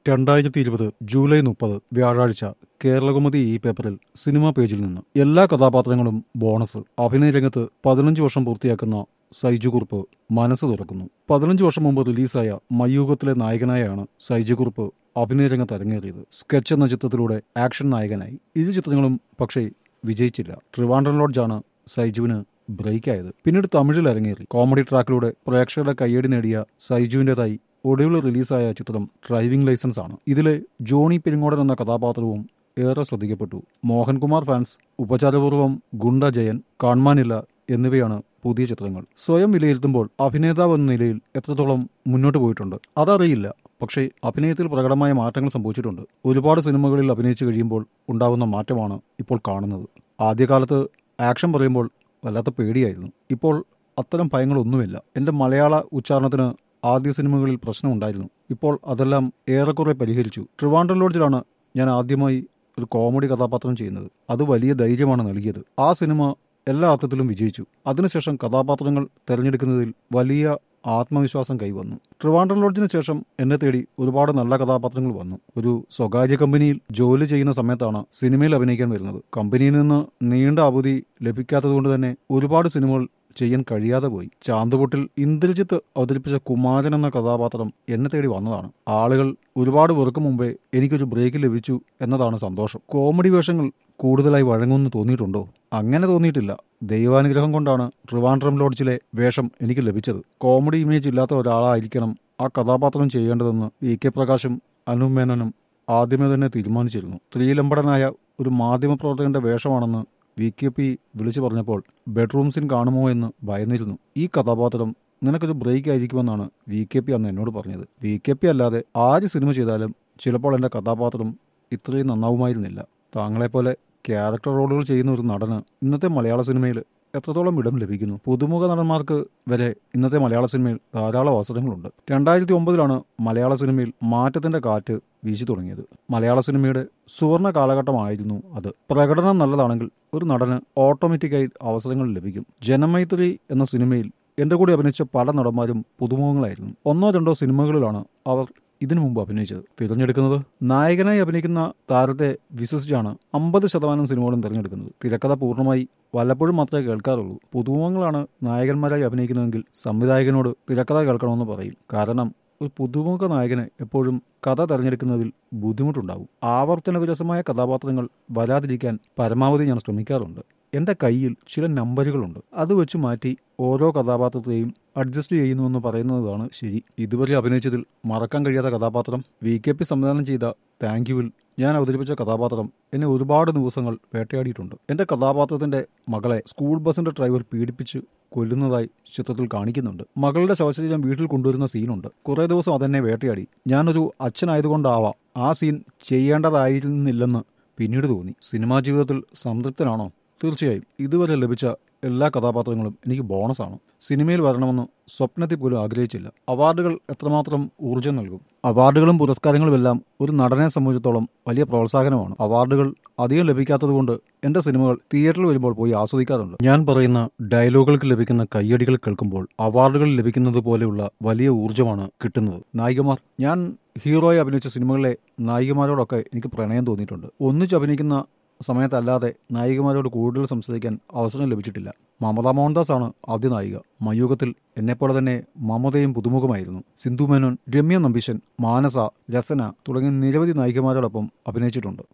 രണ്ടായിരത്തി ഇരുപത് ജൂലൈ മുപ്പത് വ്യാഴാഴ്ച കേരളകൗമുദി ഈ പേപ്പറിൽ സിനിമാ പേജിൽ നിന്ന് എല്ലാ കഥാപാത്രങ്ങളും ബോണസ് അഭിനയ രംഗത്ത് പതിനഞ്ച് വർഷം പൂർത്തിയാക്കുന്ന സൈജു കുറുപ്പ് മനസ്സ് തുറക്കുന്നു പതിനഞ്ച് വർഷം മുമ്പ് റിലീസായ മയൂകത്തിലെ നായകനായാണ് സൈജു കുറുപ്പ് അഭിനയ രംഗത്ത് അരങ്ങേറിയത് സ്കെച്ച് എന്ന ചിത്രത്തിലൂടെ ആക്ഷൻ നായകനായി ഇരു ചിത്രങ്ങളും പക്ഷേ വിജയിച്ചില്ല ട്രിവാൻഡ്രം ലോഡ്ജാണ് സൈജുവിന് ബ്രേക്ക് ആയത് പിന്നീട് തമിഴിൽ അരങ്ങേറി കോമഡി ട്രാക്കിലൂടെ പ്രേക്ഷകരുടെ കയ്യടി നേടിയ സൈജുവിൻ്റെതായി ഒടുവിൽ റിലീസായ ചിത്രം ഡ്രൈവിംഗ് ലൈസൻസ് ആണ് ഇതിലെ ജോണി പെരിങ്ങോടൻ എന്ന കഥാപാത്രവും ഏറെ ശ്രദ്ധിക്കപ്പെട്ടു മോഹൻകുമാർ ഫാൻസ് ഉപചാരപൂർവ്വം ഗുണ്ട ജയൻ കാൺമാനില്ല എന്നിവയാണ് പുതിയ ചിത്രങ്ങൾ സ്വയം വിലയിരുത്തുമ്പോൾ അഭിനേതാവ് എന്ന നിലയിൽ എത്രത്തോളം മുന്നോട്ട് പോയിട്ടുണ്ട് അതറിയില്ല പക്ഷേ അഭിനയത്തിൽ പ്രകടമായ മാറ്റങ്ങൾ സംഭവിച്ചിട്ടുണ്ട് ഒരുപാട് സിനിമകളിൽ അഭിനയിച്ചു കഴിയുമ്പോൾ ഉണ്ടാകുന്ന മാറ്റമാണ് ഇപ്പോൾ കാണുന്നത് ആദ്യകാലത്ത് ആക്ഷൻ പറയുമ്പോൾ വല്ലാത്ത പേടിയായിരുന്നു ഇപ്പോൾ അത്തരം ഭയങ്ങളൊന്നുമില്ല എൻ്റെ മലയാള ഉച്ചാരണത്തിന് ആദ്യ സിനിമകളിൽ പ്രശ്നമുണ്ടായിരുന്നു ഇപ്പോൾ അതെല്ലാം ഏറെക്കുറെ പരിഹരിച്ചു ട്രിവാൻഡ്രം ലോഡ്ജിലാണ് ഞാൻ ആദ്യമായി ഒരു കോമഡി കഥാപാത്രം ചെയ്യുന്നത് അത് വലിയ ധൈര്യമാണ് നൽകിയത് ആ സിനിമ എല്ലാ അർത്ഥത്തിലും വിജയിച്ചു അതിനുശേഷം കഥാപാത്രങ്ങൾ തിരഞ്ഞെടുക്കുന്നതിൽ വലിയ ആത്മവിശ്വാസം കൈവന്നു ട്രിവാൻഡ്രം ലോഡ്ജിന് ശേഷം എന്നെ തേടി ഒരുപാട് നല്ല കഥാപാത്രങ്ങൾ വന്നു ഒരു സ്വകാര്യ കമ്പനിയിൽ ജോലി ചെയ്യുന്ന സമയത്താണ് സിനിമയിൽ അഭിനയിക്കാൻ വരുന്നത് കമ്പനിയിൽ നിന്ന് നീണ്ട അവധി ലഭിക്കാത്തതുകൊണ്ട് തന്നെ ഒരുപാട് സിനിമകൾ ചെയ്യാൻ കഴിയാതെ പോയി ചാന്തുപൊട്ടിൽ ഇന്ദ്രജിത്ത് അവതരിപ്പിച്ച കുമാരൻ എന്ന കഥാപാത്രം എന്നെ തേടി വന്നതാണ് ആളുകൾ ഒരുപാട് വെറുക്കും മുമ്പേ എനിക്കൊരു ബ്രേക്ക് ലഭിച്ചു എന്നതാണ് സന്തോഷം കോമഡി വേഷങ്ങൾ കൂടുതലായി വഴങ്ങുമെന്ന് തോന്നിയിട്ടുണ്ടോ അങ്ങനെ തോന്നിയിട്ടില്ല ദൈവാനുഗ്രഹം കൊണ്ടാണ് ട്രിവാൻഡ്രം ലോഡ്ജിലെ വേഷം എനിക്ക് ലഭിച്ചത് കോമഡി ഇമേജ് ഇല്ലാത്ത ഒരാളായിരിക്കണം ആ കഥാപാത്രം ചെയ്യേണ്ടതെന്ന് വി കെ പ്രകാശും അനൂപ് മേനോനും ആദ്യമേ തന്നെ തീരുമാനിച്ചിരുന്നു സ്ത്രീലമ്പടനായ ഒരു മാധ്യമപ്രവർത്തകന്റെ വേഷമാണെന്ന് വി കെ പി വിളിച്ചു പറഞ്ഞപ്പോൾ ബെഡ്റൂം സീൻ കാണുമോ എന്ന് ഭയന്നിരുന്നു ഈ കഥാപാത്രം നിനക്കൊരു ബ്രേക്ക് ആയിരിക്കുമെന്നാണ് വി കെ പി അന്ന് എന്നോട് പറഞ്ഞത് വി കെ പി അല്ലാതെ ആര് സിനിമ ചെയ്താലും ചിലപ്പോൾ എൻ്റെ കഥാപാത്രം ഇത്രയും നന്നാവുമായിരുന്നില്ല താങ്കളെപ്പോലെ ക്യാരക്ടർ റോളുകൾ ചെയ്യുന്ന ഒരു നടന് ഇന്നത്തെ മലയാള സിനിമയിൽ എത്രത്തോളം ഇടം ലഭിക്കുന്നു പുതുമുഖ നടന്മാർക്ക് വരെ ഇന്നത്തെ മലയാള സിനിമയിൽ ധാരാളം അവസരങ്ങളുണ്ട് രണ്ടായിരത്തി ഒമ്പതിലാണ് മലയാള സിനിമയിൽ മാറ്റത്തിന്റെ കാറ്റ് വീശി തുടങ്ങിയത് മലയാള സിനിമയുടെ സുവർണ കാലഘട്ടമായിരുന്നു അത് പ്രകടനം നല്ലതാണെങ്കിൽ ഒരു നടന് ഓട്ടോമാറ്റിക്കായി അവസരങ്ങൾ ലഭിക്കും ജനമൈത്രി എന്ന സിനിമയിൽ എന്റെ കൂടെ അഭിനയിച്ച പല നടന്മാരും പുതുമുഖങ്ങളായിരുന്നു ഒന്നോ രണ്ടോ സിനിമകളിലാണ് അവർ ഇതിനു മുമ്പ് അഭിനയിച്ചത് തിരഞ്ഞെടുക്കുന്നത് നായകനായി അഭിനയിക്കുന്ന താരത്തെ വിശ്വസിച്ചാണ് അമ്പത് ശതമാനം സിനിമകളും തിരഞ്ഞെടുക്കുന്നത് തിരക്കഥ പൂർണ്ണമായി വല്ലപ്പോഴും മാത്രമേ കേൾക്കാറുള്ളൂ പുതുമുഖങ്ങളാണ് നായകന്മാരായി അഭിനയിക്കുന്നതെങ്കിൽ സംവിധായകനോട് തിരക്കഥ കേൾക്കണമെന്ന് പറയും കാരണം ഒരു പുതുമുഖ നായകന് എപ്പോഴും കഥ തിരഞ്ഞെടുക്കുന്നതിൽ ബുദ്ധിമുട്ടുണ്ടാകും ആവർത്തന വിരസമായ കഥാപാത്രങ്ങൾ വരാതിരിക്കാൻ പരമാവധി ഞാൻ ശ്രമിക്കാറുണ്ട് എന്റെ കയ്യിൽ ചില നമ്പറുകളുണ്ട് അത് വെച്ച് മാറ്റി ഓരോ കഥാപാത്രത്തെയും അഡ്ജസ്റ്റ് ചെയ്യുന്നുവെന്ന് പറയുന്നതാണ് ശരി ഇതുവരെ അഭിനയിച്ചതിൽ മറക്കാൻ കഴിയാത്ത കഥാപാത്രം വി കെ പി സംവിധാനം ചെയ്ത താങ്ക് യുവിൽ ഞാൻ അവതരിപ്പിച്ച കഥാപാത്രം എന്നെ ഒരുപാട് ദിവസങ്ങൾ വേട്ടയാടിയിട്ടുണ്ട് എന്റെ കഥാപാത്രത്തിന്റെ മകളെ സ്കൂൾ ബസിന്റെ ഡ്രൈവർ പീഡിപ്പിച്ച് കൊല്ലുന്നതായി ചിത്രത്തിൽ കാണിക്കുന്നുണ്ട് മകളുടെ ശവശരീരം വീട്ടിൽ കൊണ്ടുവരുന്ന സീനുണ്ട് കുറെ ദിവസം അതെന്നെ വേട്ടയാടി ഞാനൊരു അച്ഛനായതുകൊണ്ടാവാം ആ സീൻ ചെയ്യേണ്ടതായിരുന്നില്ലെന്ന് പിന്നീട് തോന്നി സിനിമാ ജീവിതത്തിൽ സംതൃപ്തനാണോ തീർച്ചയായും ഇതുവരെ ലഭിച്ച എല്ലാ കഥാപാത്രങ്ങളും എനിക്ക് ബോണസാണ് സിനിമയിൽ വരണമെന്ന് സ്വപ്നത്തിൽ പോലും ആഗ്രഹിച്ചില്ല അവാർഡുകൾ എത്രമാത്രം ഊർജ്ജം നൽകും അവാർഡുകളും പുരസ്കാരങ്ങളുമെല്ലാം ഒരു നടനെ സംബന്ധിച്ചിടത്തോളം വലിയ പ്രോത്സാഹനമാണ് അവാർഡുകൾ അധികം ലഭിക്കാത്തതുകൊണ്ട് എന്റെ സിനിമകൾ തിയേറ്ററിൽ വരുമ്പോൾ പോയി ആസ്വദിക്കാറുണ്ട് ഞാൻ പറയുന്ന ഡയലോഗുകൾക്ക് ലഭിക്കുന്ന കയ്യടികൾ കേൾക്കുമ്പോൾ അവാർഡുകൾ ലഭിക്കുന്നത് പോലെയുള്ള വലിയ ഊർജ്ജമാണ് കിട്ടുന്നത് നായികമാർ ഞാൻ ഹീറോയെ അഭിനയിച്ച സിനിമകളിലെ നായികമാരോടൊക്കെ എനിക്ക് പ്രണയം തോന്നിയിട്ടുണ്ട് ഒന്നിച്ച് അഭിനയിക്കുന്ന സമയത്തല്ലാതെ നായികമാരോട് കൂടുതൽ സംസാരിക്കാൻ അവസരം ലഭിച്ചിട്ടില്ല മമത മോഹൻദാസ് ആണ് ആദ്യ നായിക മയൂകത്തിൽ എന്നെപ്പോലെ തന്നെ മമതയും പുതുമുഖമായിരുന്നു സിന്ധു മേനോൻ രമ്യ നമ്പീശൻ മാനസ രസന തുടങ്ങിയ നിരവധി നായികമാരോടൊപ്പം അഭിനയിച്ചിട്ടുണ്ട്